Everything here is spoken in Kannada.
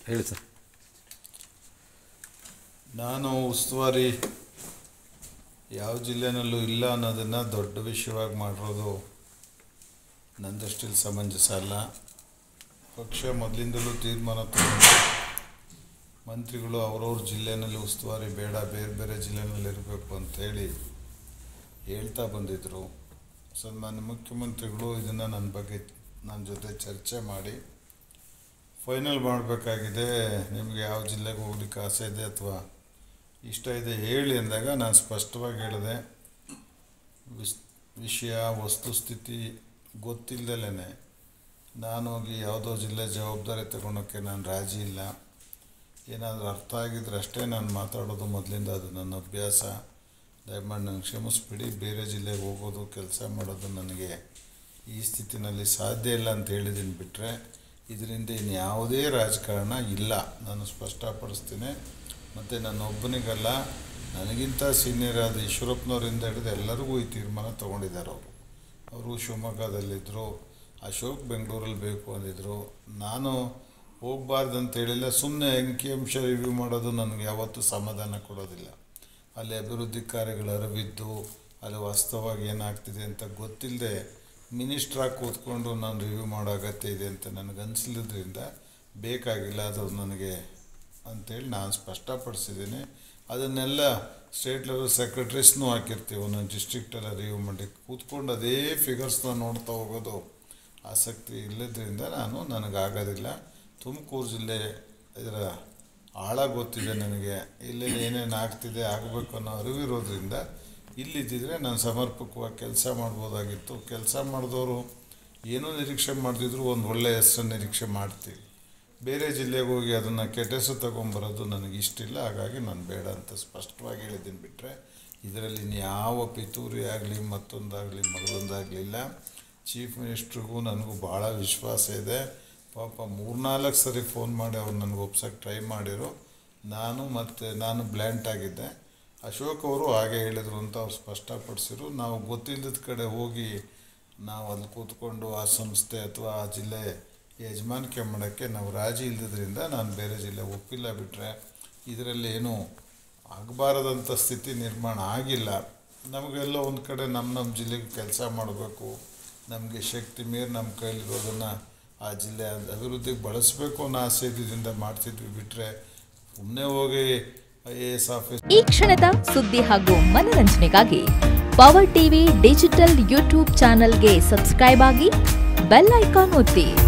ಹೇಳಿ ಸರ್ ನಾನು ಉಸ್ತುವಾರಿ ಯಾವ ಜಿಲ್ಲೆನಲ್ಲೂ ಇಲ್ಲ ಅನ್ನೋದನ್ನು ದೊಡ್ಡ ವಿಷಯವಾಗಿ ಮಾಡಿರೋದು ನಂದಷ್ಟಿಲ್ಲಿ ಸಮಂಜಸ ಅಲ್ಲ ಪಕ್ಷ ಮೊದಲಿಂದಲೂ ತೀರ್ಮಾನ ತಗೊಂಡು ಮಂತ್ರಿಗಳು ಅವ್ರವ್ರ ಜಿಲ್ಲೆನಲ್ಲಿ ಉಸ್ತುವಾರಿ ಬೇಡ ಬೇರೆ ಬೇರೆ ಜಿಲ್ಲೆನಲ್ಲಿ ಇರಬೇಕು ಅಂತೇಳಿ ಹೇಳ್ತಾ ಬಂದಿದ್ದರು ಸನ್ಮಾನ್ಯ ಮುಖ್ಯಮಂತ್ರಿಗಳು ಇದನ್ನು ನನ್ನ ಬಗ್ಗೆ ನನ್ನ ಜೊತೆ ಚರ್ಚೆ ಮಾಡಿ ಫೈನಲ್ ಮಾಡಬೇಕಾಗಿದೆ ನಿಮಗೆ ಯಾವ ಜಿಲ್ಲೆಗೆ ಹೋಗ್ಲಿಕ್ಕೆ ಆಸೆ ಇದೆ ಅಥವಾ ಇಷ್ಟ ಇದೆ ಹೇಳಿ ಅಂದಾಗ ನಾನು ಸ್ಪಷ್ಟವಾಗಿ ಹೇಳಿದೆ ವಿಸ್ ವಿಷಯ ವಸ್ತುಸ್ಥಿತಿ ಗೊತ್ತಿಲ್ಲದಲೇ ನಾನು ಹೋಗಿ ಯಾವುದೋ ಜಿಲ್ಲೆ ಜವಾಬ್ದಾರಿ ತಗೊಳಕ್ಕೆ ನಾನು ರಾಜಿ ಇಲ್ಲ ಏನಾದರೂ ಅರ್ಥ ಆಗಿದ್ರೆ ಅಷ್ಟೇ ನಾನು ಮಾತಾಡೋದು ಮೊದಲಿಂದ ಅದು ನನ್ನ ಅಭ್ಯಾಸ ದಯಮಾಡಿ ನನಗೆ ಕ್ಷಮಿಸ್ಬಿಡಿ ಬೇರೆ ಜಿಲ್ಲೆಗೆ ಹೋಗೋದು ಕೆಲಸ ಮಾಡೋದು ನನಗೆ ಈ ಸ್ಥಿತಿನಲ್ಲಿ ಸಾಧ್ಯ ಇಲ್ಲ ಅಂತ ಹೇಳಿದ್ದೀನಿ ಬಿಟ್ಟರೆ ಇದರಿಂದ ಇನ್ನು ಯಾವುದೇ ರಾಜಕಾರಣ ಇಲ್ಲ ನಾನು ಸ್ಪಷ್ಟಪಡಿಸ್ತೀನಿ ಮತ್ತು ನನ್ನ ಒಬ್ಬನಿಗಲ್ಲ ನನಗಿಂತ ಸೀನಿಯರ್ ಆದ ಈಶ್ವರಪ್ಪನವರಿಂದ ಹಿಡಿದು ಎಲ್ಲರಿಗೂ ಈ ತೀರ್ಮಾನ ತೊಗೊಂಡಿದ್ದಾರೆ ಅವರು ಅವರು ಶಿವಮೊಗ್ಗದಲ್ಲಿದ್ದರು ಅಶೋಕ್ ಬೆಂಗಳೂರಲ್ಲಿ ಬೇಕು ಅಂದಿದ್ರು ನಾನು ಹೋಗಬಾರ್ದು ಅಂತ ಹೇಳಿಲ್ಲ ಸುಮ್ಮನೆ ಅಂಕಿಅಂಶ ರಿವ್ಯೂ ಮಾಡೋದು ನನಗೆ ಯಾವತ್ತೂ ಸಮಾಧಾನ ಕೊಡೋದಿಲ್ಲ ಅಲ್ಲಿ ಅಭಿವೃದ್ಧಿ ಕಾರ್ಯಗಳ ಅರಿವಿದ್ದು ಅಲ್ಲಿ ವಾಸ್ತವವಾಗಿ ಏನಾಗ್ತಿದೆ ಅಂತ ಗೊತ್ತಿಲ್ಲದೆ ಮಿನಿಸ್ಟ್ರಾಗಿ ಕೂತ್ಕೊಂಡು ನಾನು ರಿವ್ಯೂ ಮಾಡೋ ಅಗತ್ಯ ಇದೆ ಅಂತ ನನಗೆ ಅನಿಸ್ಲಿದ್ರಿಂದ ಬೇಕಾಗಿಲ್ಲ ಅದು ನನಗೆ ಅಂತೇಳಿ ನಾನು ಸ್ಪಷ್ಟಪಡಿಸಿದ್ದೀನಿ ಅದನ್ನೆಲ್ಲ ಸ್ಟೇಟ್ ಲೆವೆಲ್ ಸೆಕ್ರೆಟ್ರೀಸ್ನೂ ಹಾಕಿರ್ತೀವಿ ಒಂದೊಂದು ಡಿಸ್ಟ್ರಿಕ್ಟೆಲ್ಲ ರಿವ್ಯೂ ಮಾಡಿ ಕೂತ್ಕೊಂಡು ಅದೇ ಫಿಗರ್ಸ್ನ ನೋಡ್ತಾ ಹೋಗೋದು ಆಸಕ್ತಿ ಇಲ್ಲದ್ರಿಂದ ನಾನು ನನಗಾಗೋದಿಲ್ಲ ತುಮಕೂರು ಜಿಲ್ಲೆ ಇದರ ಆಳ ಗೊತ್ತಿದೆ ನನಗೆ ಇಲ್ಲಿ ಏನೇನು ಆಗ್ತಿದೆ ಆಗಬೇಕು ಅನ್ನೋ ಅರಿವಿರೋದ್ರಿಂದ ಇಲ್ಲಿದ್ದಿದ್ರೆ ನಾನು ಸಮರ್ಪಕವಾಗಿ ಕೆಲಸ ಮಾಡ್ಬೋದಾಗಿತ್ತು ಕೆಲಸ ಮಾಡಿದವರು ಏನೂ ನಿರೀಕ್ಷೆ ಮಾಡ್ತಿದ್ರು ಒಂದು ಒಳ್ಳೆಯ ಹೆಸರನ್ನು ನಿರೀಕ್ಷೆ ಮಾಡ್ತೀವಿ ಬೇರೆ ಜಿಲ್ಲೆಗೆ ಹೋಗಿ ಅದನ್ನು ಕೆಟ್ಟ ಹೆಸರು ತೊಗೊಂಬರೋದು ನನಗೆ ಇಷ್ಟಿಲ್ಲ ಹಾಗಾಗಿ ನಾನು ಬೇಡ ಅಂತ ಸ್ಪಷ್ಟವಾಗಿ ಹೇಳಿದ್ದೀನಿ ಬಿಟ್ಟರೆ ಇದರಲ್ಲಿ ಇನ್ಯಾವ ಪಿತೂರಿ ಆಗಲಿ ಮತ್ತೊಂದಾಗಲಿ ಮಗಳೊಂದಾಗಲಿಲ್ಲ ಚೀಫ್ ಮಿನಿಸ್ಟ್ರಿಗೂ ನನಗೂ ಭಾಳ ವಿಶ್ವಾಸ ಇದೆ ಪಾಪ ಮೂರ್ನಾಲ್ಕು ಸರಿ ಫೋನ್ ಮಾಡಿ ಅವ್ರು ನನಗೆ ಒಪ್ಸೋಕ್ಕೆ ಟ್ರೈ ಮಾಡಿರು ನಾನು ಮತ್ತು ನಾನು ಬ್ಲ್ಯಾಂಟ್ ಆಗಿದ್ದೆ ಅಶೋಕ್ ಅವರು ಹಾಗೆ ಹೇಳಿದರು ಅಂತ ಅವ್ರು ಸ್ಪಷ್ಟಪಡಿಸಿರು ನಾವು ಗೊತ್ತಿಲ್ಲದ ಕಡೆ ಹೋಗಿ ನಾವು ಅಲ್ಲಿ ಕೂತ್ಕೊಂಡು ಆ ಸಂಸ್ಥೆ ಅಥವಾ ಆ ಜಿಲ್ಲೆ ಯಜಮಾನಿಕೆ ಮಾಡೋಕ್ಕೆ ನಾವು ರಾಜಿ ಇಲ್ಲದ್ರಿಂದ ನಾನು ಬೇರೆ ಜಿಲ್ಲೆ ಒಪ್ಪಿಲ್ಲ ಬಿಟ್ಟರೆ ಇದರಲ್ಲಿ ಏನೂ ಆಗಬಾರದಂಥ ಸ್ಥಿತಿ ನಿರ್ಮಾಣ ಆಗಿಲ್ಲ ನಮಗೆಲ್ಲ ಒಂದು ಕಡೆ ನಮ್ಮ ನಮ್ಮ ಜಿಲ್ಲೆಗೆ ಕೆಲಸ ಮಾಡಬೇಕು ನಮಗೆ ಶಕ್ತಿ ಮೀರಿ ನಮ್ಮ ಕೈಲಿರೋದನ್ನು ಆ ಜಿಲ್ಲೆ ಅಭಿವೃದ್ಧಿಗೆ ಬಳಸಬೇಕು ಅನ್ನೋ ಆಸೆ ಇದ್ದಿದ್ದರಿಂದ ಮಾಡ್ತಿದ್ವಿ ಬಿಟ್ಟರೆ ಸುಮ್ಮನೆ ಹೋಗಿ ಐ ಎ ಎಸ್ ಆಫೀಸ್ ಈ ಕ್ಷಣದ ಸುದ್ದಿ ಹಾಗೂ ಮನರಂಜನೆಗಾಗಿ ಪವರ್ ಟಿವಿ ಡಿಜಿಟಲ್ ಯೂಟ್ಯೂಬ್ ಚಾನೆಲ್ಗೆ ಸಬ್ಸ್ಕ್ರೈಬ್ ಆಗಿ ಬೆಲ್ ಐಕಾನ್ ಒತ್ತಿ